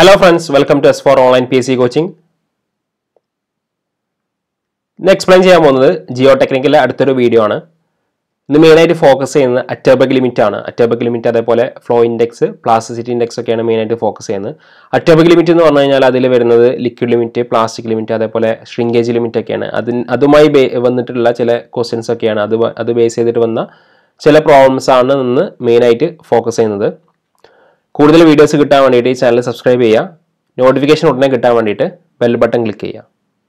hello friends welcome to S four online P S C coaching ഇന്ന് explain ചെയ്യാൻ പോകുന്നത് ജിയോ ടെക്നിക്കലിലെ അടുത്തൊരു വീഡിയോ ആണ് ഇന്ന് മെയിനായിട്ട് ഫോക്കസ് ചെയ്യുന്നത് അറ്റോബക് ലിമിറ്റ് ആണ് അറ്റോബക് ലിമിറ്റ് അതേപോലെ ഫ്ലോ ഇൻഡെക്സ് പ്ലാസ്റ്റിസിറ്റി ഇൻഡെക്സ് ഒക്കെയാണ് മെയിനായിട്ട് ഫോക്കസ് ചെയ്യുന്നത് അറ്റോബക് ലിമിറ്റ് എന്ന് പറഞ്ഞു കഴിഞ്ഞാൽ അതിൽ വരുന്നത് ലിക്വിഡ് ലിമിറ്റ് പ്ലാസ്റ്റിക് ലിമിറ്റ് അതേപോലെ ഷ്രിങ്കേജ് ലിമിറ്റ് ഒക്കെയാണ് അതിന് അതുമായി ബേ- വന്നിട്ടുള്ള ചില ക്വസ്റ്റ്യൻസ് ഒക്കെയാണ് അത് വ- അത് ബേസ് ചെയ്തിട്ട് വന്ന ചില പ്രോബ്ലംസ് ആണ് ഇന്ന് മെയിനായിട്ട് ഫോക്കസ് ചെയ്യുന്നത് കൂടുതൽ വീഡിയോസ് കിട്ടാൻ വേണ്ടിയിട്ട് ഈ ചാനൽ സബ്സ്ക്രൈബ് ചെയ്യുക നോട്ടിഫിക്കേഷൻ ഉടനെ കിട്ടാൻ വേണ്ടിയിട്ട് ബെൽ ബട്ടൺ ക്ലിക്ക് ചെയ്യുക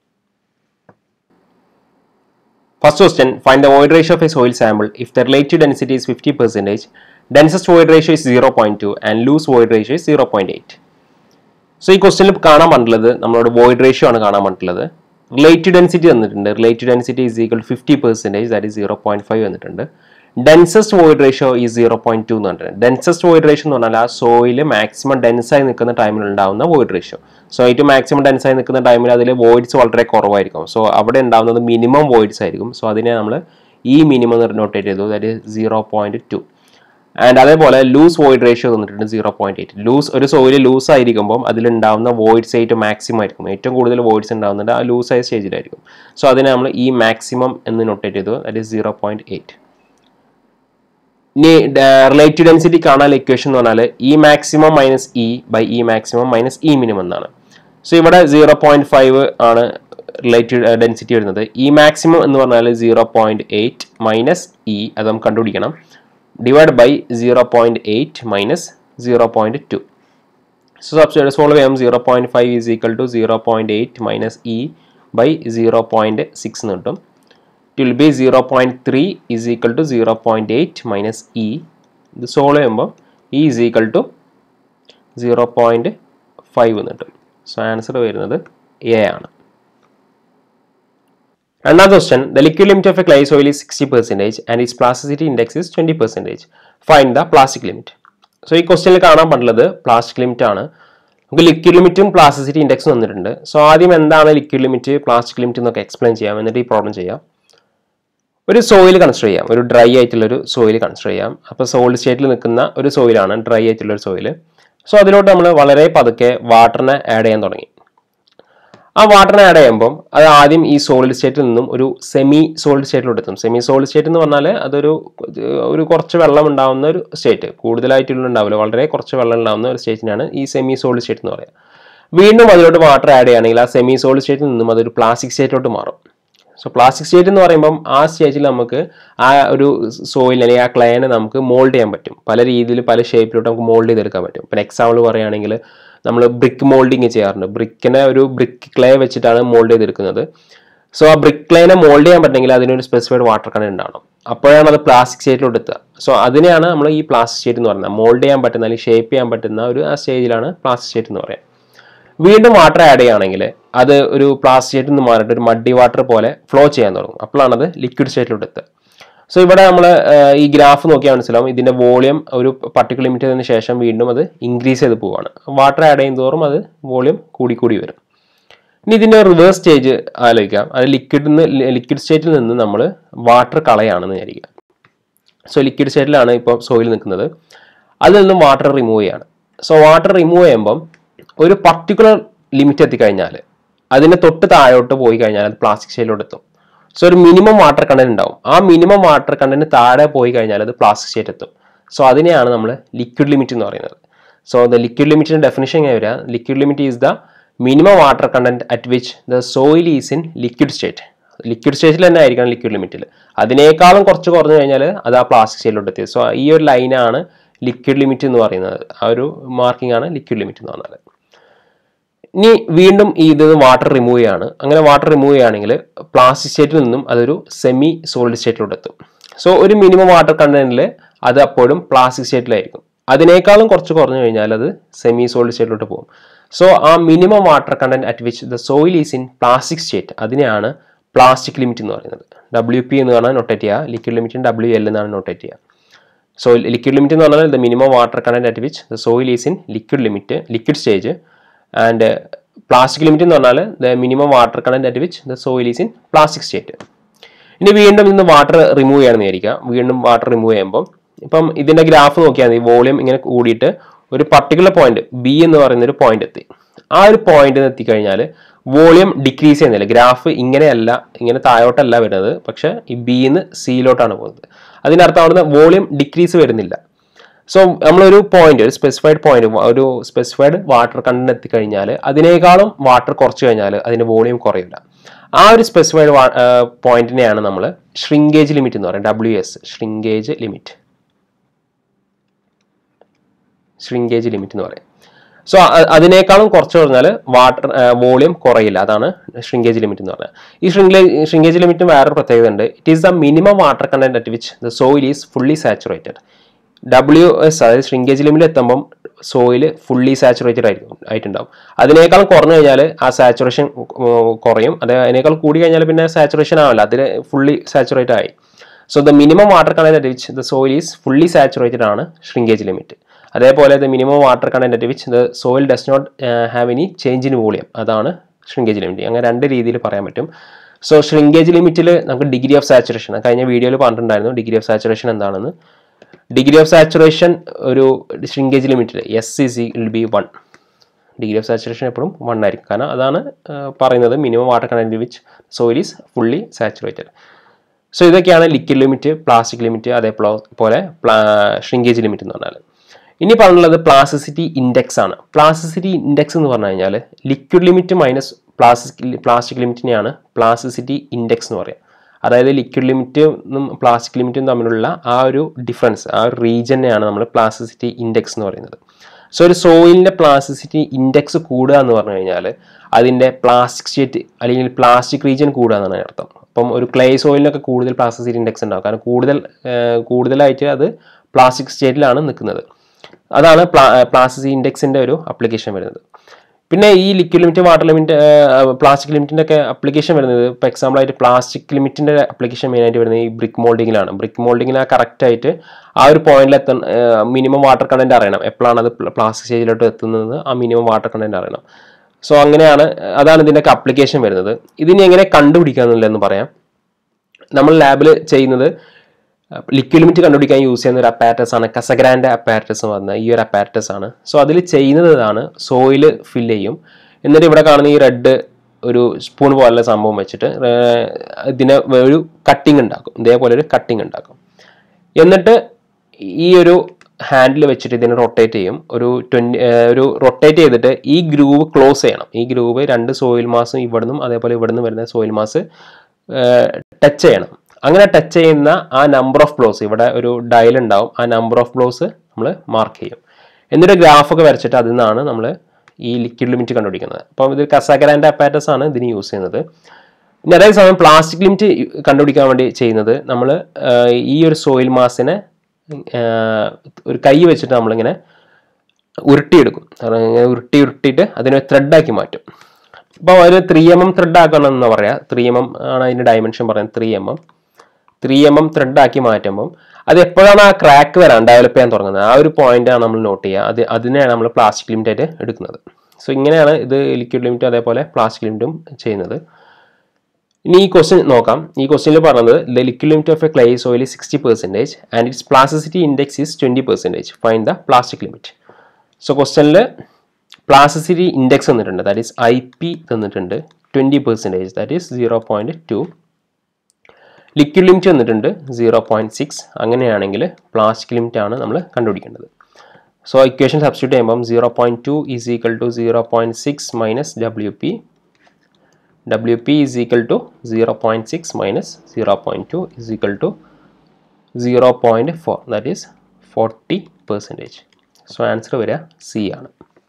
first question find the void ratio of a soil sample if the relative density is fifty percentage densest void ratio is zero point two and loose void ratio is zero point eight so ഈ ക്വസ്റ്റ്യനിൽ കാണാൻ പറ്റുള്ളത് നമ്മളോട് void ratio ആണ് കാണാൻ പറ്റുള്ളത് relative density തന്നിട്ടുണ്ട് relative density is equal fifty percentage that is zero point five വന്നിട്ടുണ്ട് ഡെൻസസ്റ്റ് വോയിഡ് റേഷ്യോ ഈ സീറോ പോയിന്റ് ടു എന്ന് പറഞ്ഞിട്ടുണ്ട് ഡെൻസസ്റ്റ് വോയിഡ് റേഷ്യോ എന്ന് പറഞ്ഞാൽ ആ സോയിൽ മാക്സിമം ഡെൻസായി നിൽക്കുന്ന ടൈമിൽ ഉണ്ടാവുന്ന വോയിഡ് റേഷ്യോ സോ ഏറ്റവും മാക്സിമം ഡെൻസായി നിൽക്കുന്ന ടൈമിൽ അതിൽ വോയിഡ്സ് വളരെ കുറവായിരിക്കും സോ അവിടെ ഉണ്ടാവുന്നത് മിനിമം വോയിഡ്സ് ആയിരിക്കും സോ അതിനെ നമ്മൾ ഈ മിനിമം നോട്ടേറ്റ് ചെയ്തു that is zero point two and അതേപോലെ ലൂസ് വോയിഡ് റേഷ്യോ തന്നിട്ടുണ്ട് സീറോ പോയിന്റ് എയ്റ്റ് ലൂസ് ഒരു സോയിൽ ലൂസ് ആയിരിക്കുമ്പോൾ അതിലുണ്ടാവുന്ന വോയിഡ്സ് ഏറ്റവും മാക്സിമം ആയിരിക്കും ഏറ്റവും കൂടുതൽ വോയിഡ്സ് ഉണ്ടാവുന്നത് ആ ലൂസ് ആയ സ്റ്റേജിലായിരിക്കും സോ അതിനെ നമ്മൾ ഈ മാക്സിമം എന്ന് നോട്ടേറ്റ് ചെയ്തു that is zero point eight ഇനി റിലേറ്റീവ് ഡെൻസിറ്റി കാണാൻ ഇക്വേഷൻ എന്ന് പറഞ്ഞാൽ e maximum minus e by e maximum minus e minimum എന്നാണ് സോ ഇവിടെ സീറോ പോയിന്റ് ഫൈവ് ആണ് റിലേറ്റീവ് ഡെൻസിറ്റി വരുന്നത് ഇ മാക്സിമം എന്ന് പറഞ്ഞാൽ zero point eight minus e അത് നമുക്ക് കണ്ടുപിടിക്കണം divide by zero point eight minus zero point two so substitute solve ചെയ്യാം zero point five is equal to zero point eight minus e by zero point six എന്ന് കിട്ടും it will be 0.3 is equal to 0.8 minus e ഇത് solve ചെയ്യുമ്പോൾ e is equal to 0.5 എന്ന് കിട്ടും so answer വരുന്നത് A ആണ് രണ്ടാമത്തെ question the liquid limit of a clay soil is sixty percentage and is plasticity index is twenty percentage find the plastic limit so ഈ ക്വസ്റ്റനിൽ കാണാൻ പറ്റുള്ളത് plastic limit ആണ് നമുക്ക് ലിക്വിഡ് ലിമിറ്റും പ്ലാസ്റ്റിസിറ്റി ഇൻഡെക്സും വന്നിട്ടുണ്ട് സോ ആദ്യം എന്താണ് ലിക്വിഡ് ലിമിറ്റ് പ്ലാസ്റ്റിക് ലിമിറ്റ് എന്നൊക്കെ എക്സ്പ്ലെയിൻ ചെയ്യാം എന്നിട്ട് ഈ പ്രോബ്ലം ചെയ്യാം ഒരു സോയിൽ കൺസിഡർ ചെയ്യാം ഒരു ഡ്രൈ ആയിട്ടുള്ള ഒരു സോയിൽ കൺസിഡർ ചെയ്യാം അപ്പോൾ സോളിഡ് സ്റ്റേറ്റിൽ നിൽക്കുന്ന ഒരു സോയിലാണ് ഡ്രൈ ആയിട്ടുള്ള ഒരു സോയിൽ സോ അതിലോട്ട് നമ്മൾ വളരെ പതുക്കെ വാട്ടറിനെ ആഡ് ചെയ്യാൻ തുടങ്ങി ആ വാട്ടറിനെ ആഡ് ചെയ്യുമ്പം അത് ആദ്യം ഈ സോളിഡ് സ്റ്റേറ്റിൽ നിന്നും ഒരു സെമി സോളിഡ് സ്റ്റേറ്റിലോട്ട് എത്തും സെമി സോളിഡ് സ്റ്റേറ്റ് എന്ന് പറഞ്ഞാൽ അതൊരു ഒരു കുറച്ച് വെള്ളം ഉണ്ടാവുന്ന ഒരു സ്റ്റേറ്റ് കൂടുതലായിട്ടുള്ള ഉണ്ടാവില്ല വളരെ കുറച്ച് വെള്ളം ഉണ്ടാവുന്ന ഒരു സ്റ്റേറ്റിനാണ് ഈ സെമി സോളിഡ് സ്റ്റേറ്റ് എന്ന് പറയുക വീണ്ടും അതിലോട്ട് വാട്ടർ ആഡ് ചെയ്യുകയാണെങ്കിൽ ആ സെമി സോളിഡ് സ്റ്റേറ്റിൽ നിന്നും അതൊരു പ്ലാസ്റ്റിക് സ്റ്റേറ്റിലോട്ട് മാറും സോ പ്ലാസ്റ്റിക് സ്റ്റേറ്റ് എന്ന് പറയുമ്പം ആ സ്റ്റേജിൽ നമുക്ക് ആ ഒരു സോയിൽ അല്ലെങ്കിൽ ആ ക്ലേനെ നമുക്ക് മോൾഡ് ചെയ്യാൻ പറ്റും പല രീതിയിൽ പല ഷേപ്പിലോട്ട് നമുക്ക് മോൾഡ് ചെയ്തെടുക്കാൻ പറ്റും ഇപ്പം എക്സാമ്പിൾ പറയുകയാണെങ്കിൽ നമ്മൾ ബ്രിക്ക് മോൾഡിങ് ചെയ്യാറുണ്ട് ബ്രിക്കിനെ ഒരു ബ്രിക്ക് ക്ലേ വെച്ചിട്ടാണ് മോൾഡ് ചെയ്തെടുക്കുന്നത് സോ ആ ബ്രിക്ക് ക്ലേനെ മോൾഡ് ചെയ്യാൻ പറ്റണമെങ്കിൽ അതിനൊരു സ്പെസിഫൈഡ് വാട്ടർ കണ്ടന്റ് ഉണ്ടാവണം അപ്പോഴാണ് അത് പ്ലാസ്റ്റിക് സ്റ്റേറ്റിലോട്ട് എത്തുക സോ അതിനെയാണ് നമ്മൾ ഈ പ്ലാസ്റ്റിക് സ്റ്റേറ്റ് എന്ന് പറയുന്നത് മോൾഡ് ചെയ്യാൻ പറ്റുന്ന അല്ലെങ്കിൽ ഷേപ്പ് ചെയ്യാൻ പറ്റുന്ന ഒരു ആ സ്റ്റേജിലാണ് പ്ലാസ്റ്റിക് സ്റ്റേറ്റ് എന്ന് പറയുക വീണ്ടും വാട്ടർ ആഡ് ചെയ്യുകയാണെങ്കിൽ അത് ഒരു പ്ലാസ്റ്റിക് നിന്ന് മാറിയിട്ട് ഒരു മഡി വാട്ടർ പോലെ ഫ്ലോ ചെയ്യാൻ തുടങ്ങും അപ്പോഴാണ് അത് ലിക്വിഡ് സ്റ്റേറ്റിലോട്ട് എത്തുക സോ ഇവിടെ നമ്മൾ ഈ ഗ്രാഫ് നോക്കിയാൽ മനസ്സിലാവും ഇതിന്റെ വോളിയം ഒരു പർട്ടിക്കുലർ ലിമിറ്റ് ചെയ്തതിന് ശേഷം വീണ്ടും അത് ഇൻക്രീസ് ചെയ്ത് പോവുകയാണ് വാട്ടർ ആഡ് ചെയ്യും തോറും അത് വോളിയം കൂടി കൂടി വരും ഇനി ഇതിന്റെ റിവേഴ്സ് സ്റ്റേജ് ആലോചിക്കാം അത് ലിക്വിഡ് നിന്ന് ലിക്വിഡ് സ്റ്റേറ്റിൽ നിന്ന് നമ്മൾ വാട്ടർ കളയാണെന്ന് വിചാരിക്കുക സോ ലിക്വിഡ് സ്റ്റേറ്റിലാണ് ഇപ്പോൾ സോയിൽ നിൽക്കുന്നത് അതിൽ നിന്നും വാട്ടർ റിമൂവ് ചെയ്യാണ് സോ വാട്ടർ റിമൂവ് ചെയ്യുമ്പം ഒരു പർട്ടിക്കുലർ ലിമിറ്റ് എത്തിക്കഴിഞ്ഞാൽ അതിന് തൊട്ട് താഴോട്ട് പോയി കഴിഞ്ഞാൽ അത് പ്ലാസ്റ്റിക് സ്റ്റേറ്റിലോട്ട് എത്തും സോ ഒരു മിനിമം വാട്ടർ കണ്ടന്റ് ഉണ്ടാവും ആ മിനിമം വാട്ടർ കണ്ടന്റ് താഴെ പോയി കഴിഞ്ഞാൽ അത് പ്ലാസ്റ്റിക് സ്റ്റേറ്റ് എത്തും സോ അതിനെയാണ് നമ്മൾ ലിക്വിഡ് ലിമിറ്റ് എന്ന് പറയുന്നത് സോ ദ ലിക്വിഡ് ലിമിറ്റിന്റെ ഡെഫിനേഷൻ എങ്ങനെ വരിക liquid limit is the minimum water content at which the soil is in liquid state liquid സ്റ്റേറ്റിൽ തന്നെ ആയിരിക്കണം ലിക്വിഡ് ലിമിറ്റിൽ അതിനേക്കാളും കുറച്ച് കുറഞ്ഞു കഴിഞ്ഞാൽ അത് ആ പ്ലാസ്റ്റിക് സ്റ്റേറ്റിലോട്ട് എത്തി സോ ഈ ഒരു ലൈനാണ് ലിക്വിഡ് ലിമിറ്റ് എന്ന് പറയുന്നത് ആ ഒരു മാർക്കിംഗ് ആണ് ലിക്വിഡ് ലിമിറ്റ് എന്ന് പറഞ്ഞാൽ ഇനി വീണ്ടും ഈ ഇത് വാട്ടർ റിമൂവ് ചെയ്യാണ് അങ്ങനെ വാട്ടർ റിമൂവ് ചെയ്യുകയാണെങ്കിൽ പ്ലാസ്റ്റിക് സ്റ്റേറ്റിൽ നിന്നും അതൊരു സെമി സോളിഡ് സ്റ്റേറ്റിലോട്ട് എത്തും സോ ഒരു മിനിമം വാട്ടർ കണ്ടന്റിൽ അത് അപ്പോഴും പ്ലാസ്റ്റിക് സ്റ്റേറ്റിലായിരിക്കും അതിനേക്കാളും കുറച്ച് കുറഞ്ഞു കഴിഞ്ഞാൽ അത് സെമി സോളിഡ് സ്റ്റേറ്റിലോട്ട് പോകും സോ ആ minimum water content at which the soil is in plastic state അതിനെയാണ് പ്ലാസ്റ്റിക് ലിമിറ്റ് എന്ന് പറയുന്നത് ഡബ്ല്യു പി എന്ന് പറഞ്ഞാൽ നൊട്ടേറ്റ് ചെയ്യുക ലിക്വിഡ് ലിമിറ്റിന് ഡബ്ല്യു എൽ എന്നാണ് നൊട്ടേറ്റ് ചെയ്യുക സോ ലിക്വിഡ് ലിമിറ്റ് എന്ന് പറഞ്ഞാൽ the minimum water content at which the soil is in liquid limit liquid stage and plastic limit എന്ന് പറഞ്ഞാൽ the minimum water content at which the soil is in plastic state ഇനി വീണ്ടും ഇന്ന് water remove ചെയ്യാമെന്ന് വിചാരിക്കുക വീണ്ടും water remove ചെയ്യുമ്പോൾ ഇപ്പം ഇതിന്റെ ഗ്രാഫ് നോക്കിയാൽ മതി വോളിയം ഇങ്ങനെ കൂടിയിട്ട് ഒരു പർട്ടിക്കുലർ പോയിന്റ് ബി എന്ന് പറയുന്ന ഒരു പോയിന്റ് എത്തി ആ ഒരു പോയിന്റിൽ എത്തിക്കഴിഞ്ഞാൽ വോളിയം ഡിക്രീസ് ചെയ്യുന്നില്ല ഗ്രാഫ് ഇങ്ങനെയല്ല ഇങ്ങനെ താഴോട്ടല്ല വരുന്നത് പക്ഷെ ഈ ബിന്ന് സിയിലോട്ടാണ് പോകുന്നത് അതിനർത്ഥം അവിടുന്ന് വോളിയം ഡിക്രീസ് വരുന്നില്ല സോ നമ്മളൊരു പോയിന്റ് ഒരു സ്പെസിഫൈഡ് പോയിന്റ് ഒരു സ്പെസിഫൈഡ് വാട്ടർ കണ്ടന്റ് എത്തിക്കഴിഞ്ഞാൽ അതിനേക്കാളും വാട്ടർ കുറച്ച് കഴിഞ്ഞാൽ അതിന്റെ വോളിയം കുറയില്ല ആ ഒരു സ്പെസിഫൈഡ് പോയിന്റിനെയാണ് നമ്മൾ ഷ്രിങ്കേജ് ലിമിറ്റ് എന്ന് പറയുന്നത് W S shrinkage limit shrinkage limit എന്ന് പറയും സോ അതിനേക്കാളും കുറച്ച് പറഞ്ഞാൽ വാട്ടർ വോളിയം കുറയില്ല അതാണ് ഷ്രിങ്കേജ് ലിമിറ്റ് എന്ന് പറയുന്നത് ഈ ഷ്രിങ്കേജ് ഷ്രിങ്കേജ് ലിമിറ്റ് വേറൊരു പ്രത്യേകത ഉണ്ട് it is the minimum water content at which the soil is fully saturated W S അതായത് ഷ്രിങ്കേജ് ലിമിറ്റ് എത്തുമ്പം സോയിൽ ഫുള്ളി സാച്ചുറേറ്റഡ് ആയിരിക്കും ആയിട്ടുണ്ടാവും അതിനേക്കാൾ കുറഞ്ഞു കഴിഞ്ഞാൽ ആ സാച്ചുറേഷൻ കുറയും അത് അതിനേക്കാൾ കൂടി കഴിഞ്ഞാൽ പിന്നെ സാച്ചുറേഷൻ ആവില്ല അതിൽ ഫുള്ളി സാച്ചുറേറ്റ് ആയി so the minimum water content at which the soil is fully saturated ആണ് ഷ്രിങ്കേജ് ലിമിറ്റ് അതേപോലെ the minimum water content at which the soil does not have any change in volume അതാണ് shrinkage limit അങ്ങനെ രണ്ട് രീതിയിൽ പറയാൻ പറ്റും so shrinkage ലിമിറ്റിൽ നമുക്ക് degree of saturation കഴിഞ്ഞ വീഡിയോയിൽ പറഞ്ഞിട്ടുണ്ടായിരുന്നു ഡിഗ്രി ഓഫ് സാച്ചുറേഷൻ എന്താണെന്ന് ഡിഗ്രി ഓഫ് സാച്ചുറേഷൻ ഒരു ഷ്രിങ്കേജ് ലിമിറ്റിൽ S E C will be one degree of saturation എപ്പോഴും വൺ ആയിരിക്കും കാരണം അതാണ് പറയുന്നത് minimum water content which soil is fully saturated so ഇതൊക്കെയാണ് ലിക്വിഡ് ലിമിറ്റ് പ്ലാസ്റ്റിക് ലിമിറ്റ് അതേപോലെ ഷ്രിങ്കേജ് ലിമിറ്റ് എന്ന് പറഞ്ഞാൽ ഇനി പറഞ്ഞുള്ളത് പ്ലാസ്റ്റിസിറ്റി ഇൻഡെക്സ് ആണ് പ്ലാസ്റ്റിസിറ്റി ഇൻഡെക്സ് എന്ന് പറഞ്ഞു കഴിഞ്ഞാൽ liquid limit minus plastic plastic ലിമിറ്റിനെയാണ് പ്ലാസ്റ്റിസിറ്റി ഇൻഡെക്സ് എന്ന് പറയുക അതായത് ലിക്വിഡ് ലിമിറ്റും പ്ലാസ്റ്റിക് ലിമിറ്റും തമ്മിലുള്ള ആ ഒരു ഡിഫറൻസ് ആ ഒരു റീജിയനെയാണ് നമ്മൾ പ്ലാസ്റ്റിസിറ്റി ഇൻഡെക്സ് എന്ന് പറയുന്നത് സോ ഒരു സോയിലിൻ്റെ പ്ലാസ്റ്റിസിറ്റി ഇൻഡെക്സ് കൂടുക എന്ന് പറഞ്ഞു കഴിഞ്ഞാൽ അതിൻ്റെ പ്ലാസ്റ്റിക് സ്റ്റേറ്റ് അല്ലെങ്കിൽ പ്ലാസ്റ്റിക് റീജിയൻ കൂടുക എന്നാണ് അർത്ഥം അപ്പം ഒരു ക്ലേ സോയിലിനൊക്കെ കൂടുതൽ പ്ലാസ്റ്റിസിറ്റി ഇൻഡെക്സ് ഉണ്ടാവും കാരണം കൂടുതൽ കൂടുതലായിട്ട് അത് പ്ലാസ്റ്റിക് സ്റ്റേറ്റിലാണ് നിൽക്കുന്നത് അതാണ് പ്ലാ പ്ലാസ്റ്റിക് ഇൻഡെക്സിൻ്റെ ഒരു അപ്ലിക്കേഷൻ വരുന്നത് പിന്നെ ഈ liquid limit water limit plastic ലിമിറ്റിൻ്റെ ഒക്കെ അപ്ലിക്കേഷൻ വരുന്നത് ഇപ്പോൾ എക്സാമ്പിൾ ആയിട്ട് പ്ലാസ്റ്റിക് ലിമിറ്റിൻ്റെ അപ്ലിക്കേഷൻ മെയിനായിട്ട് വരുന്നത് ഈ ബ്രിക്ക് മോൾഡിങ്ങിലാണ് ബ്രിക്ക് മോൾഡിങ്ങിൽ ആ കറക്റ്റ് ആയിട്ട് ആ ഒരു പോയിന്റിൽ എത്താൻ മിനിമം വാട്ടർ കണ്ടന്റ് അറിയണം എപ്പോഴാണ് അത് പ്ലാസ്റ്റിക് സ്റ്റേജിലോട്ട് എത്തുന്നത് ആ മിനിമം വാട്ടർ കണ്ടന്റ് അറിയണം സോ അങ്ങനെയാണ് അതാണ് ഇതിൻ്റെയൊക്കെ അപ്ലിക്കേഷൻ വരുന്നത് ഇതിനെ എങ്ങനെ കണ്ടുപിടിക്കാന്നുള്ളതെന്ന് പറയാം നമ്മൾ ലാബിൽ ചെയ്യുന്നത് ലിക്വിഡ് ലിമിറ്റ് കണ്ടുപിടിക്കാൻ യൂസ് ചെയ്യുന്ന ഒരു അപ്പാരറ്റസ് ആണ് കസഗ്രാൻഡ് അപ്പാരറ്റസ് വന്ന ഈ ഒരു അപ്പാരറ്റസ് ആണ് സോ അതിൽ ചെയ്യുന്നത് ഇതാണ് സോയിൽ ഫില്ല് ചെയ്യും എന്നിട്ട് ഇവിടെ കാണുന്ന ഈ റെഡ് ഒരു സ്പൂൺ പോലുള്ള സംഭവം വെച്ചിട്ട് ഇതിനെ ഒരു കട്ടിങ് ഉണ്ടാക്കും ഇതേപോലെ ഒരു കട്ടിങ് ഉണ്ടാക്കും എന്നിട്ട് ഈ ഒരു ഹാൻഡിൽ വെച്ചിട്ട് ഇതിനെ റൊട്ടേറ്റ് ചെയ്യും ഒരു ട്വൻറ്റി ഒരു റൊട്ടേറ്റ് ചെയ്തിട്ട് ഈ ഗ്രൂവ് ക്ലോസ് ചെയ്യണം ഈ ഗ്രൂവ് രണ്ട് സോയിൽ മാസും ഇവിടുന്നും അതേപോലെ ഇവിടുന്ന് വരുന്ന സോയിൽ മാസ് ടച്ച് ചെയ്യണം അങ്ങനെ ടച്ച് ചെയ്യുന്ന ആ നമ്പർ ഓഫ് ബ്ലോസ് ഇവിടെ ഒരു ഡയൽ ഉണ്ടാവും ആ നമ്പർ ഓഫ് ബ്ലോസ് നമ്മൾ മാർക്ക് ചെയ്യും എന്നിട്ട് ഗ്രാഫൊക്കെ വരച്ചിട്ട് അതിൽ നിന്നാണ് നമ്മൾ ഈ ലിക്വിഡ് ലിമിറ്റ് കണ്ടുപിടിക്കുന്നത് അപ്പം ഇത് കസാഗരാൻ്റെ അപ്പാറ്റസ് ആണ് ഇതിന് യൂസ് ചെയ്യുന്നത് ഇനി അതേ സമയം പ്ലാസ്റ്റിക് ലിമിറ്റ് കണ്ടുപിടിക്കാൻ വേണ്ടി ചെയ്യുന്നത് നമ്മൾ ഈ ഒരു സോയിൽ മാസിനെ ഒരു കൈ വെച്ചിട്ട് നമ്മളിങ്ങനെ ഉരുട്ടിയെടുക്കും ഇങ്ങനെ ഉരുട്ടി ഉരുട്ടിയിട്ട് അതിനെ ത്രെഡാക്കി മാറ്റും അപ്പോൾ ഒരു ത്രീ എം എം ത്രെഡ് ആക്കണം എന്ന് പറയാം ത്രീ എം എം ആണ് അതിൻ്റെ ഡയമെൻഷൻ പറയുന്നത് three M M three M M thread ആക്കി മാറ്റുമ്പം അത് എപ്പോഴാണ് ആ ക്രാക്ക് വരാൻ ഡെവലപ്പ് ചെയ്യാൻ തുടങ്ങുന്നത് ആ ഒരു പോയിന്റാണ് നമ്മൾ നോട്ട് ചെയ്യുക അത് അതിനെയാണ് നമ്മൾ പ്ലാസ്റ്റിക് ലിമിറ്റ് ആയിട്ട് എടുക്കുന്നത് സോ ഇങ്ങനെയാണ് ഇത് ലിക്വിഡ് ലിമിറ്റും അതേപോലെ പ്ലാസ്റ്റിക് ലിമിറ്റും ചെയ്യുന്നത് ഇനി ഈ ക്വസ്റ്റ്യൻ നോക്കാം ഈ ക്വസ്റ്റ്യനിൽ പറഞ്ഞത് the liquid limit of a clay soil is sixty percentage and its plasticity index is twenty percentage find the plastic limit so ക്വസ്റ്റ്യനിൽ പ്ലാസ്റ്റിസിറ്റി ഇൻഡെക്സ് തന്നിട്ടുണ്ട് ദാറ്റ് ഈസ് ഐ പി തന്നിട്ടുണ്ട് twenty percentage that is zero point two liquid limit വന്നിട്ടുണ്ട് zero point six അങ്ങനെയാണെങ്കിൽ plastic limit ആണ് നമ്മൾ കണ്ടുപിടിക്കേണ്ടത് so equation substitute ചെയ്യുമ്പം zero point two is equal to zero point six minus W P W P is equal to zero point six minus zero point two is equal to zero point four that is forty percentage so answer വരിക C ആണ്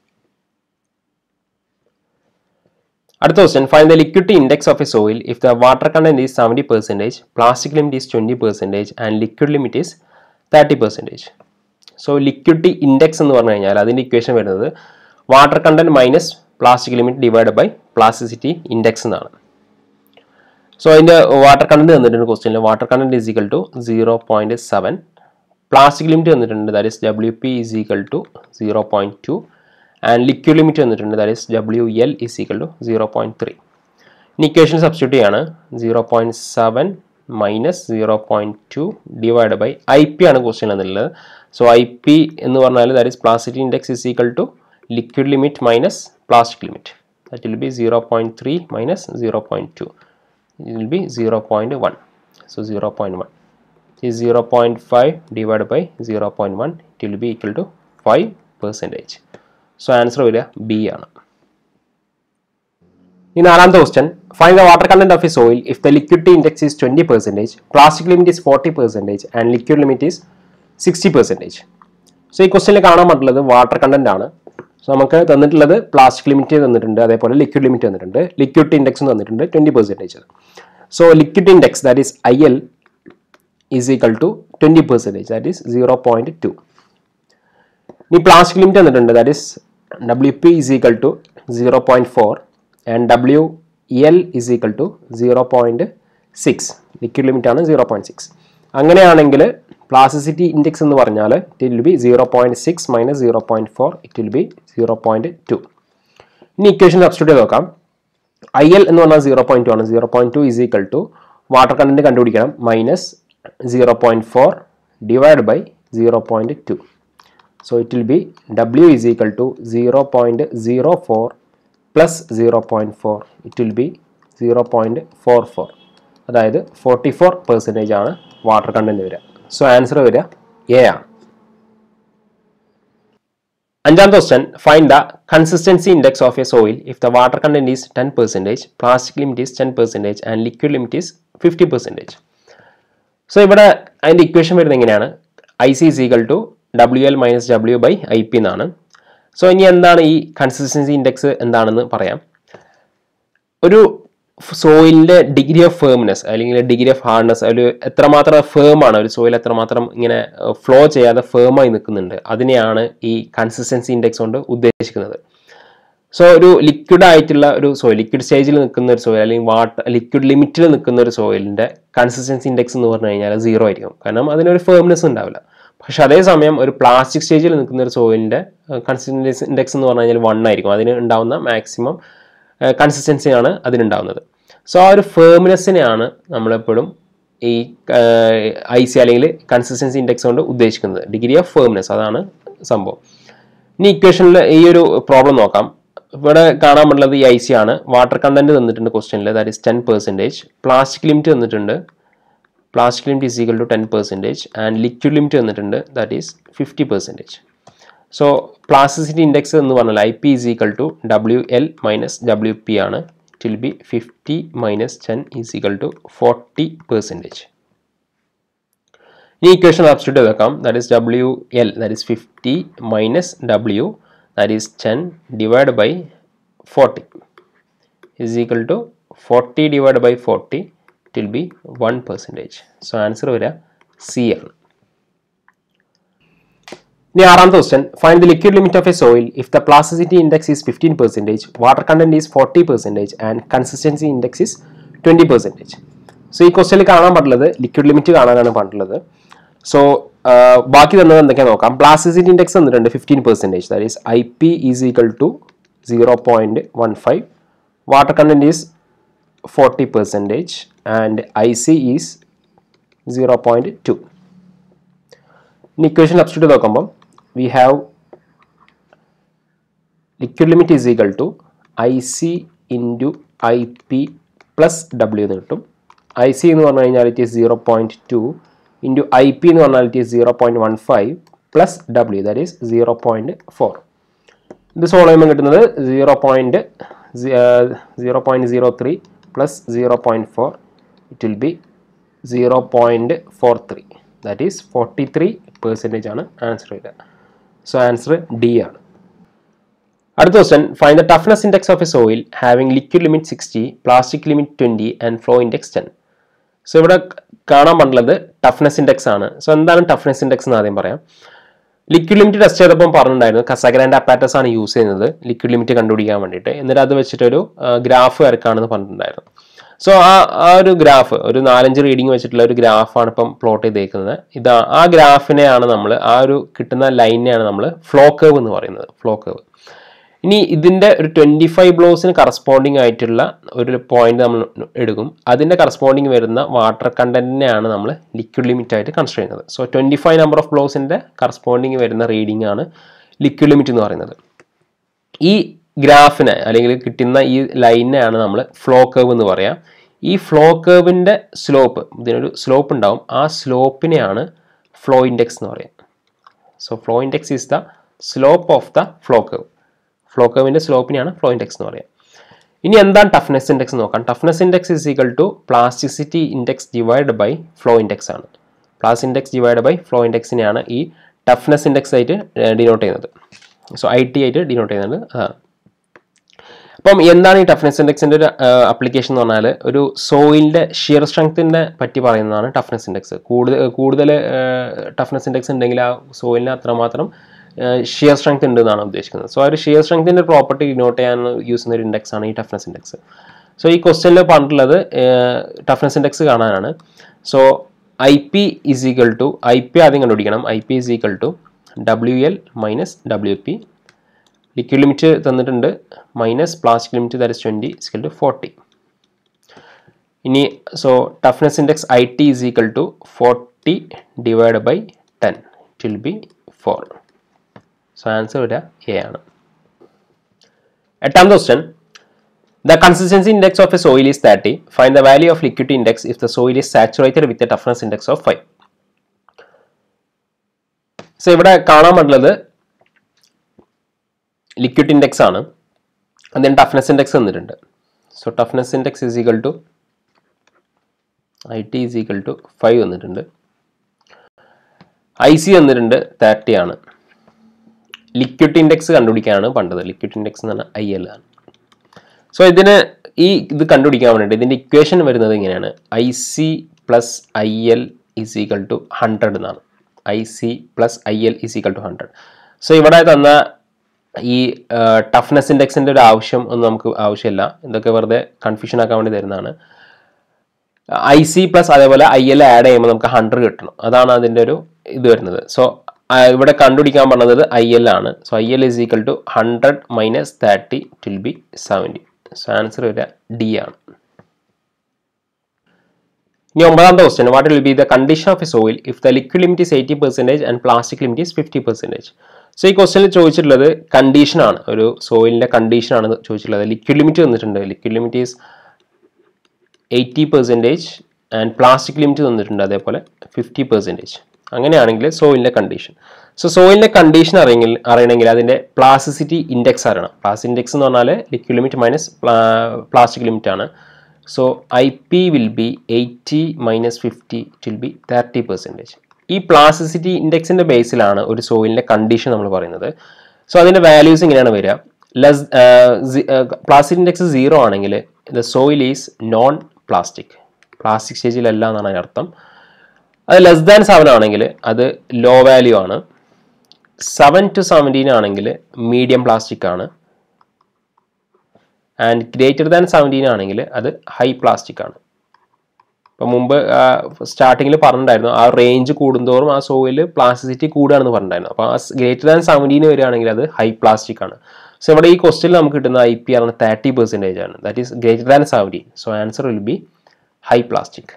അടുത്ത question find the liquidity index of a soil if the water content is seventy percentage plastic limit is twenty percentage and liquid limit is thirty percentage so liquidity index എന്ന് പറഞ്ഞു കഴിഞ്ഞാൽ അതിൻ്റെ equation വരുന്നത് water content minus plastic limit divide by plasticity index എന്നാണ് so അതിൻ്റെ water content തന്നിട്ടുണ്ട് ക്വസ്റ്റ്യനിൽ water content is equal to zero point seven plastic limit തന്നിട്ടുണ്ട് that is W P is equal to zero point two and liquid limit വന്നിട്ടുണ്ട് that is W L is equal to zero point three ഇനി equation substitute ചെയ്യാണ് zero point seven minus zero point two divide by I P ആണ് question എന്നുള്ളത് so I P എന്ന് പറഞ്ഞാൽ that is plastic index is equal to liquid limit minus plastic limit that will be zero point three minus zero point two it will be 0.1 so 0.1 is 0.5 divided by 0.1 it will be equal to 5 percentage so answer വരിക B ആണ് ഈ നാലാമത്തെ question find the water content of a soil if the liquidity index is twenty percentage plastic limit is forty percentage and liquid limit is sixty percentage so ഈ ക്വസ്റ്റ്യനിൽ കാണാൻ പറ്റുള്ളത് water content ആണ് so നമുക്ക് തന്നിട്ടുള്ളത് പ്ലാസ്റ്റിക് ലിമിറ്റ് തന്നിട്ടുണ്ട് അതേപോലെ liquid limit തന്നിട്ടുണ്ട് ലിക്വിഡ് ഇൻഡെക്സ് തന്നിട്ടുണ്ട് twenty percentage so liquid index that is I L is equal to twenty percentage that is zero point two ഇനി പ്ലാസ്റ്റിക് ലിമിറ്റ് തന്നിട്ടുണ്ട് that is W P is equal to zero point four and W L is equal to zero point six liquid limit ആണ് zero point six അങ്ങനെയാണെങ്കിൽ plasticity index എന്ന് പറഞ്ഞാൽ it will be zero point six minus zero point four it will be zero point two ഇനി equation substitute ചെയ്ത് നോക്കാം I L എന്ന് പറഞ്ഞാൽ zero point two ആണ് zero point to is equal to water content കണ്ടുപിടിക്കണം minus zero point four divide by zero point two so it will be W is equal to zero point zero four plus zero point four it will be zero point four four അതായത് forty four percentage ആണ് water content വരിക so answer വരിക A ആണ് അഞ്ചാമത്തെ question find the consistency index of a soil if the water content is ten percentage plastic limit is ten percentage and liquid limit is fifty percentage so ഇവിടെ അതിൻ്റെ equation വരുന്നത് എങ്ങനെയാണ് I C is equal to W L minus W by I P എന്നാണ് so ഇനി എന്താണ് ഈ consistency index എന്താണെന്ന് പറയാം ഒരു സോയിലിന്റെ ഡിഗ്രി ഓഫ് ഫേംനെസ് അല്ലെങ്കിൽ ഡിഗ്രി ഓഫ് ഹാർഡ്നെസ് ഒരു എത്രമാത്രം ഫേം ആണ് ഒരു സോയിൽ എത്രമാത്രം ഇങ്ങനെ ഫ്ലോ ചെയ്യാതെ ഫേമായി നിൽക്കുന്നുണ്ട് അതിനെയാണ് ഈ കൺസിസ്റ്റൻസി ഇൻഡെക്സ് കൊണ്ട് ഉദ്ദേശിക്കുന്നത് സോ ഒരു ലിക്വിഡ് ആയിട്ടുള്ള ഒരു സോയിൽ ലിക്വിഡ് സ്റ്റേജിൽ നിൽക്കുന്ന ഒരു സോയിൽ അല്ലെങ്കിൽ വാട്ടർ ലിക്വിഡ് ലിമിറ്റിൽ നിൽക്കുന്ന ഒരു സോയിലിന്റെ കൺസിസ്റ്റൻസി ഇൻഡെക്സ് എന്ന് പറഞ്ഞു കഴിഞ്ഞാൽ സീറോ ആയിരിക്കും കാരണം അതിനൊരു ഫേംനെസ് ഉണ്ടാവില്ല പക്ഷെ അതേസമയം ഒരു പ്ലാസ്റ്റിക് സ്റ്റേജിൽ നിൽക്കുന്ന ഒരു സോയിലിന്റെ കൺസിസ്റ്റൻസി ഇൻഡെക്സ് എന്ന് പറഞ്ഞു കഴിഞ്ഞാൽ വൺ ആയിരിക്കും അതിന് ഉണ്ടാവുന്ന മാക്സിമം കൺസിസ്റ്റൻസിയാണ് അതിനുണ്ടാവുന്നത് സോ ആ ഒരു ഫേംനെസ്സിനെയാണ് നമ്മളെപ്പോഴും ഈ ഐ സി അല്ലെങ്കിൽ കൺസിസ്റ്റൻസി ഇൻഡെക്സ് കൊണ്ട് ഉദ്ദേശിക്കുന്നത് ഡിഗ്രി ഓഫ് ഫേംനെസ് അതാണ് സംഭവം ഇനി ഇക്വേഷനിൽ ഈ ഒരു പ്രോബ്ലം നോക്കാം ഇവിടെ കാണാൻ പറ്റുന്നത് ഈ ഐ സി ആണ് വാട്ടർ കണ്ടന്റ് തന്നിട്ടുണ്ട് ക്വസ്റ്റ്യനിൽ that is ten percentage plastic limit തന്നിട്ടുണ്ട് plastic limit is equal to ten percentage and liquid limit തന്നിട്ടുണ്ട് that is fifty percentage so plasticity index എന്ന് പറഞ്ഞാൽ I P is equal to W L minus W P ആണ് it will be fifty minus ten is equal to forty percentage ഈ equation substitute ചെയ്ത് വെക്കാം that is W L that is fifty minus W that is ten divide by forty is equal to forty divide by forty it will be one percentage so answer വരിക C ആണ് ഇനി ആറാമത്തെ question find the liquid limit of a soil if the plasticity index is fifteen percentage water content is forty percentage and consistency index is twenty percentage so ഈ ക്വസ്റ്റനിൽ കാണാൻ പറ്റുള്ളത് liquid limit കാണാനാണ് പറഞ്ഞിട്ടുള്ളത് so ബാക്കി തന്നത് എന്തൊക്കെയാ നോക്കാം പ്ലാസിസിറ്റി ഇൻഡെക്സ് തന്നിട്ടുണ്ട് fifteen percentage that is I P is equal to zero point one five water content is forty percentage and I C is zero point two ഇനി ഇക്വേഷൻ സബ്സ്റ്റിറ്റ്യൂട്ട് നോക്കുമ്പം we have liquid limit is equal to I C into I P plus W എന്ന് കിട്ടും I C എന്ന് പറഞ്ഞു കഴിഞ്ഞാൽ it is zero point two into I P എന്ന് പറഞ്ഞാൽ it is zero point one five plus W that is zero point four ഇത് solve ചെയ്യുമ്പോൾ കിട്ടുന്നത് zero point zero point zero three plus zero point four it will be zero point four three that is forty three percentage ആണ് answer വരിക so answer D ആണ് അടുത്ത question find the toughness index of a soil having liquid limit sixty plastic limit twenty and flow index ten so ഇവിടെ കാണാൻ പറ്റുള്ളത് toughness index ആണ് so എന്താണ് toughness index എന്ന് ആദ്യം പറയാം ലിക്വിഡ് ലിമിറ്റ് ടെസ്റ്റ് ചെയ്തപ്പോൾ പറഞ്ഞിട്ടുണ്ടായിരുന്നു കസഗ്രാൻഡ് അപ്പാറ്റസ് ആണ് യൂസ് ചെയ്യുന്നത് ലിക്വിഡ് ലിമിറ്റ് കണ്ടുപിടിക്കാൻ വേണ്ടിയിട്ട് എന്നിട്ട് അത് വെച്ചിട്ടൊരു ഗ്രാഫ് വരക്കാണെന്ന് പറഞ്ഞിട്ടുണ്ടായിരുന്നു സോ ആ ആ ഒരു ഗ്രാഫ് ഒരു നാലഞ്ച് റീഡിങ് വെച്ചിട്ടുള്ള ഒരു ഗ്രാഫാണ് ഇപ്പം പ്ലോട്ട് ചെയ്തേക്കുന്നത് ഇതാ ആ ഗ്രാഫിനെയാണ് നമ്മൾ ആ ഒരു കിട്ടുന്ന ലൈനെയാണ് നമ്മൾ ഫ്ലോ കേവ് എന്ന് പറയുന്നത് ഫ്ലോ കേവ് ഇനി ഇതിൻ്റെ ഒരു ട്വൻറ്റി ഫൈവ് ബ്ലോസിന് കറസ്പോണ്ടിങ് ആയിട്ടുള്ള ഒരു പോയിന്റ് നമ്മൾ എടുക്കും അതിൻ്റെ കറസ്പോണ്ടിങ് വരുന്ന വാട്ടർ കണ്ടന്റിനെയാണ് നമ്മൾ ലിക്വിഡ് ലിമിറ്റ് ആയിട്ട് കൺസിഡർ ചെയ്യുന്നത് so twenty five number of ബ്ലോസിൻ്റെ കറസ്പോണ്ടിങ് വരുന്ന റീഡിംഗ് ആണ് ലിക്വിഡ് ലിമിറ്റ് എന്ന് പറയുന്നത് ഈ ഗ്രാഫിനെ അല്ലെങ്കിൽ കിട്ടുന്ന ഈ ലൈനെയാണ് നമ്മൾ ഫ്ലോ കേവ് എന്ന് പറയാം ഈ ഫ്ലോ കേവിൻ്റെ സ്ലോപ്പ് ഇതിനൊരു സ്ലോപ്പ് ഉണ്ടാവും ആ സ്ലോപ്പിനെയാണ് ഫ്ലോ ഇൻഡെക്സ് എന്ന് പറയാം so flow index is the slope of the flow curve flow കേവിൻ്റെ സ്ലോപ്പിനെയാണ് ഫ്ലോ ഇൻഡെക്സ് എന്ന് പറയാം ഇനി എന്താണ് ടഫ്നെസ് ഇൻഡെക്സ് നോക്കാം toughness index is equal to plasticity index divide by flow index ആണ് plas index divide by flow ഇൻഡെക്സിനെയാണ് ഈ ടഫ്നെസ് ഇൻഡെക്സ് ആയിട്ട് ഡിനോട്ട് ചെയ്യുന്നത് സോ ഐ ടി ആയിട്ട് ഡിനോട്ട് ചെയ്യുന്നത് അതാണ് അപ്പം എന്താണ് ഈ ടഫ്നെസ് ഇൻഡെക്സിൻ്റെ ഒരു അപ്ലിക്കേഷൻ എന്ന് പറഞ്ഞാൽ ഒരു സോയിലിൻ്റെ ഷിയർ സ്ട്രെങ്ത്തിനെ പറ്റി പറയുന്നതാണ് ടഫ്നെസ് ഇൻഡെക്സ് കൂടുതൽ കൂടുതൽ ടഫ്നെസ് ഇൻഡെക്സ് ഉണ്ടെങ്കിൽ ആ സോയിലിന് അത്രമാത്രം ഷിയർ സ്ട്രെങ്ത് ഉണ്ട് എന്നാണ് ഉദ്ദേശിക്കുന്നത് സോ ആ ഒരു ഷിയർ സ്ട്രെങ്ത്തിൻ്റെ പ്രോപ്പർട്ടി ഡിനോട്ട് ചെയ്യാൻ യൂസ് ചെയ്യുന്ന ഒരു ഇൻഡെക്സ് ആണ് ഈ ടഫ്നെസ് ഇൻഡെക്സ് സോ ഈ ക്വസ്റ്റ്യനിൽ പറഞ്ഞിട്ടുള്ളത് ടഫ്നെസ് ഇൻഡെക്സ് കാണാനാണ് so I P is equal to I P ആദ്യം കണ്ടുപിടിക്കണം I P is equal to W L minus W P liquid limit തന്നിട്ടുണ്ട് minus plastic limit that is twenty is equal to forty ഇനി so toughness index I T is equal to forty divide by ten it will be four so answer വരിക A ആണ് എട്ടാമത്തെ question the consistency index of a soil is thirty find the value of liquid index if the soil is saturated with a toughness index of five so ഇവിടെ കാണാൻ പറ്റുന്നത് liquid index ആണ് അതിന് toughness index തന്നിട്ടുണ്ട് so toughness index is equal to I T is equal to five തന്നിട്ടുണ്ട് I C തന്നിട്ടുണ്ട് thirty ആണ് liquid index കണ്ടുപിടിക്കാനാണ് പണ്ടത് ലിക്വിഡ് ഇൻഡെക്സ് എന്ന് പറഞ്ഞാൽ ഐ എൽ ആണ് സോ ഇതിന് ഈ ഇത് കണ്ടുപിടിക്കാൻ വേണ്ടിയിട്ട് ഇതിൻ്റെ ഇക്വേഷൻ വരുന്നത് ഇങ്ങനെയാണ് I C plus I L is equal to hundred എന്നാണ് I C plus I L is equal to hundred so ഇവിടെ തന്ന ഈ ടഫ്നെസ് ഇൻഡെക്സിൻ്റെ ഒരു ആവശ്യം ഒന്നും നമുക്ക് ആവശ്യമില്ല ഇതൊക്കെ വെറുതെ കൺഫ്യൂഷൻ ആക്കാൻ വേണ്ടി തരുന്നതാണ് ഐ സി പ്ലസ് അതേപോലെ ഐ എൽ ആഡ് ചെയ്യുമ്പോൾ നമുക്ക് ഹൺഡ്രഡ് കിട്ടണം അതാണ് അതിൻ്റെ ഒരു ഇത് വരുന്നത് സോ ഇവിടെ കണ്ടുപിടിക്കാൻ പറഞ്ഞത് ഐ എൽ ആണ് so I L is equal to hundred minus thirty will be seventy so answer വരിക ഡി ആണ് ഇനി ഒമ്പതാമത്തെ question what will be the condition of a soil if the liquid limit is eighty percentage and plastic limit is fifty percentage so ഈ ക്വസ്റ്റ്യനിൽ ചോദിച്ചിട്ടുള്ളത് കണ്ടീഷനാണ് ഒരു സോയിലിൻ്റെ കണ്ടീഷനാണ് ചോദിച്ചിട്ടുള്ളത് ലിക്വിഡ് ലിമിറ്റ് തന്നിട്ടുണ്ട് liquid limit is eighty percentage and plastic limit തന്നിട്ടുണ്ട് അതേപോലെ ഫിഫ്റ്റി പെർസെൻറ്റേജ് അങ്ങനെയാണെങ്കിൽ സോയിലിൻ്റെ കണ്ടീഷൻ സോ സോയിലിൻ്റെ കണ്ടീഷൻ അറിയെങ്കിൽ അറിയണമെങ്കിൽ അതിൻ്റെ പ്ലാസ്റ്റിസിറ്റി ഇൻഡെക്സ് അറിയണം പ്ലാസ് ഇൻഡെക്സ് എന്ന് പറഞ്ഞാൽ liquid limit minus plastic limit ആണ് so I P will be eighty minus fifty will be thirty percentage ഈ പ്ലാസ്റ്റിസിറ്റി ഇൻഡെക്സിൻ്റെ ബേസിലാണ് ഒരു സോയിലിൻ്റെ കണ്ടീഷൻ നമ്മൾ പറയുന്നത് സോ അതിൻ്റെ വാല്യൂസ് ഇങ്ങനെയാണ് വരിക ലെസ് പ്ലാസ്റ്റിക് ഇൻഡെക്സ് സീറോ ആണെങ്കിൽ the soil is non plastic plastic സ്റ്റേജിലല്ല എന്നാണ് അതിൻ്റെ അർത്ഥം അത് ലെസ് ദാൻ സെവൻ ആണെങ്കിൽ അത് ലോ വാല്യൂ ആണ് സെവൻ ടു സെവൻറ്റീൻ ആണെങ്കിൽ മീഡിയം പ്ലാസ്റ്റിക് ആണ് ആൻഡ് ഗ്രേറ്റർ ദാൻ സെവൻറ്റീൻ ആണെങ്കിൽ അത് ഹൈ പ്ലാസ്റ്റിക് ആണ് ഇപ്പം മുമ്പ് സ്റ്റാർട്ടിങ്ങിൽ പറഞ്ഞിട്ടുണ്ടായിരുന്നു ആ റേഞ്ച് കൂടുന്തോറും ആ സോയിൽ പ്ലാസ്റ്റിസിറ്റി കൂടുകയാണെന്ന് പറഞ്ഞിട്ടുണ്ടായിരുന്നു അപ്പോൾ ആ ഗ്രേറ്റർ ദാൻ സെവൻറ്റീൻ വരികയാണെങ്കിൽ അത് ഹൈ പ്ലാസ്റ്റിക് ആണ് സോ ഇവിടെ ഈ ക്വസ്റ്റിൽ നമുക്ക് കിട്ടുന്ന ഐ പി ആണ് തേർട്ടി പെർസെൻറ്റേജ് ആണ് that is greater than seventeen so answer will be high plastic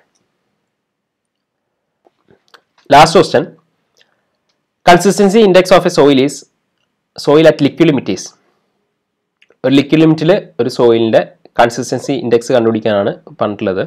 last question consistency index of a soil is soil at liquid limit is ഒരു liquid ലിമിറ്റിൽ ഒരു സോയിലിൻ്റെ കൺസിസ്റ്റൻസി ഇൻഡെക്സ് കണ്ടുപിടിക്കാനാണ് പറഞ്ഞിട്ടുള്ളത്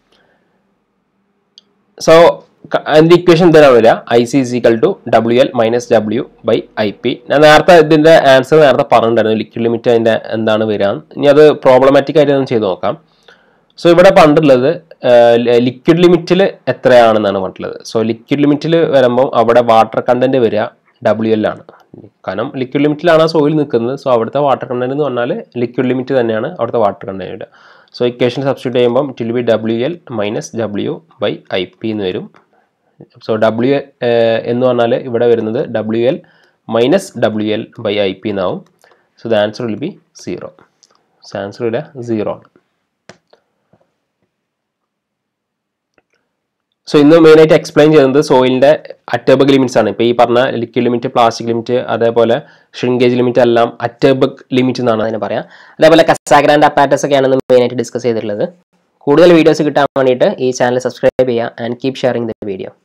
so അതിൻ്റെ equation എന്താണ് വരിക I C is equal to W L minus W by I P ഞാൻ നേരത്തെ ഇതിൻ്റെ ആൻസർ നേരത്തെ പറഞ്ഞിട്ടുണ്ടായിരുന്നു ലിക്വിഡ് ലിമിറ്റ് അതിൻ്റെ എന്താണ് വരിക ഇനി അത് പ്രോബ്ലമാറ്റിക് ആയിട്ട് ഒന്ന് ചെയ്ത് നോക്കാം സോ ഇവിടെ പറഞ്ഞിട്ടുള്ളത് ലിക്വിഡ് ലിമിറ്റിൽ എത്രയാണെന്നാണ് പറഞ്ഞിട്ടുള്ളത് സോ ലിക്വിഡ് ലിമിറ്റിൽ വരുമ്പോൾ അവിടെ വാട്ടർ കണ്ടന്റ് വരിക ഡബ്ല്യു എൽ ആണ് കാരണം ലിക്വിഡ് ലിമിറ്റിലാണ് ആ സോയിൽ നിൽക്കുന്നത് സോ അവിടുത്തെ വാട്ടർ കണ്ടന്റ് എന്ന് പറഞ്ഞാൽ ലിക്വിഡ് ലിമിറ്റ് തന്നെയാണ് അവിടുത്തെ വാട്ടർ കണ്ടന്റ് വരിക സോ ഇക്വേഷൻ സബ്സ്റ്റിറ്റ്യൂട്ട് ചെയ്യുമ്പോൾ it will be W L minus W by I P എന്ന് വരും സോ ഡബ്ല്യു എന്ന് പറഞ്ഞാൽ ഇവിടെ വരുന്നത് W L minus W L by I P എന്നാവും so the answer will be zero so answer ഇവിടെ zero ആണ് സോ ഇന്ന് മെയിനായിട്ട് എക്സ്പ്ലെയിൻ ചെയ്യുന്നത് സോയിലിന്റെ അറ്റേബക് ലിമിറ്റ്സ് ആണ് ഇപ്പോൾ ഈ പറഞ്ഞ ലിക്വിഡ് ലിമിറ്റ് പ്ലാസ്റ്റിക് ലിമിറ്റ് അതേപോലെ ഷ്രിങ്കേജ് ലിമിറ്റ് എല്ലാം അറ്റേബക് ലിമിറ്റ് എന്നാണ് അതിന് പറയാം അതേപോലെ കസാഗ്രാൻഡ് അപ്പാറ്റസ് ഒക്കെയാണ് ഇന്ന് മെയിനായിട്ട് ഡിസ്കസ് ചെയ്തിട്ടുള്ളത് കൂടുതൽ വീഡിയോസ് കിട്ടാൻ വേണ്ടിയിട്ട് ഈ ചാനൽ സബ്സ്ക്രൈബ് ചെയ്യുക and keep sharing the video